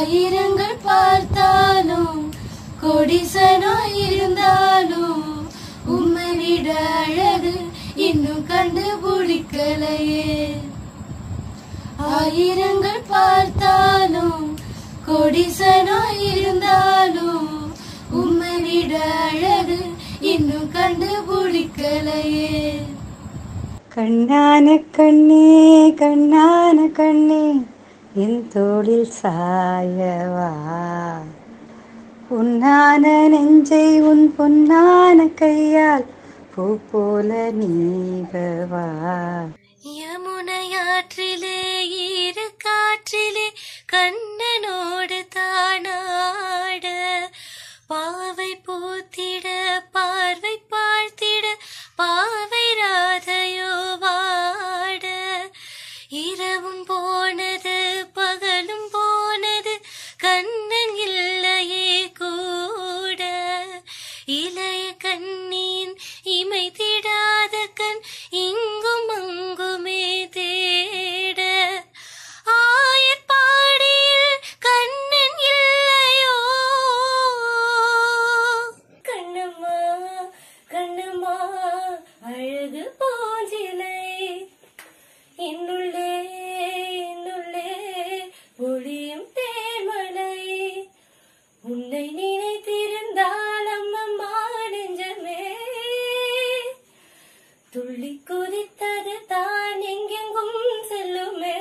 ஆயிரங்கள் பார்த்தாலும் கொடிசனோ இருந்தாலும் உம்மை விட அழகு இன்னும் கண்டுபிடிக்கலையே ஆயிரங்கள் பார்த்தாலும் கொடிசனோ இருந்தாலும் உம்மை விட அழகு இன்னும் கண்டுபிடிக்கலையே கண்ணான கண்ணே கண்ணான கண்ணே என் தோளில் சாயவா உன்னான நெஞ்சை உன் பொன்னான கையால் பூ போல நீவவா யமுனையாற்றிலே ஈர காற்றிலே கண்ணனோடு தானாட பாவை பூத்திட பார்வை பார்த்திட பாவை ராதையோ வாட இரவும் போனது பகலும் போனது கண்ணன் இல்லையே கூட இளைய கண்ணின் இமை திடாத கண் இங்கும் அங்குமே தேட ஆயர்பாடியில் கண்ணன் இல்லையோ கண்ணம்மா கண்ணம்மா அழகு போஞ்சிலை என்னுள்ளே என்னுள்ளே பொழியும் தேன்மலை உன்னை நினைத்திருந்தால் அம்மம்மா நெஞ்சமே துள்ளி குதித்தது தான் எங்கெங்கும் செல்லுமே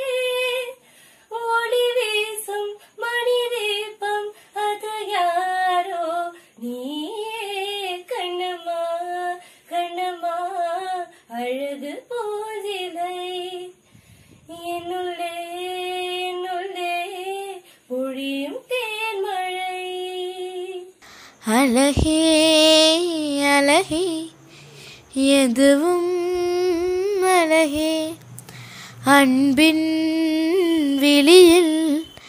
ஓடி வீசும் மணி தீபம் அது யாரோ நீயே கண்ணம்மா கண்ணம்மா அழகு போதிலை என்னுள்ளே என்னுள்ளே பொழியும் தேன்மழை அழகே அழகே எதுவும் அழகே அன்பின் விழியில்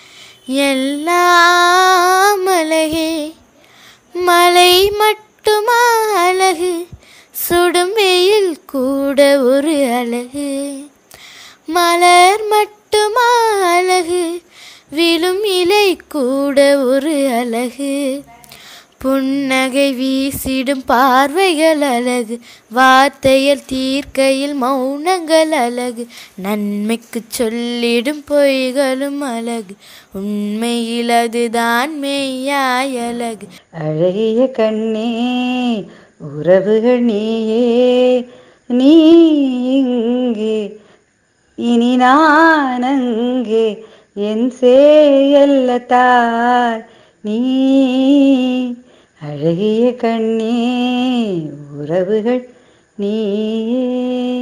எல்லாம் அழகே மலை மட்டுமா அழகு சுடும் வெயில் கூட ஒரு அழகு மலர் மட்டுமா அழகு விழும் இலை கூட ஒரு அழகு புன்னகை வீசிடும் பார்வைகள் அழகு வார்த்தையில் தீர்க்கையில் மௌனங்கள் அழகு நன்மைக்கு சொல்லிடும் பொய்களும் அழகு உண்மையில் அதுதான் மெய்யாய் அழகு அழகிய கண்ணே உறவுகள் நீயே நீ இங்கே இனி நான் அங்கே என் செயல்ல தாய் நீ அழகிய கண்ணே உறவுகள் நீயே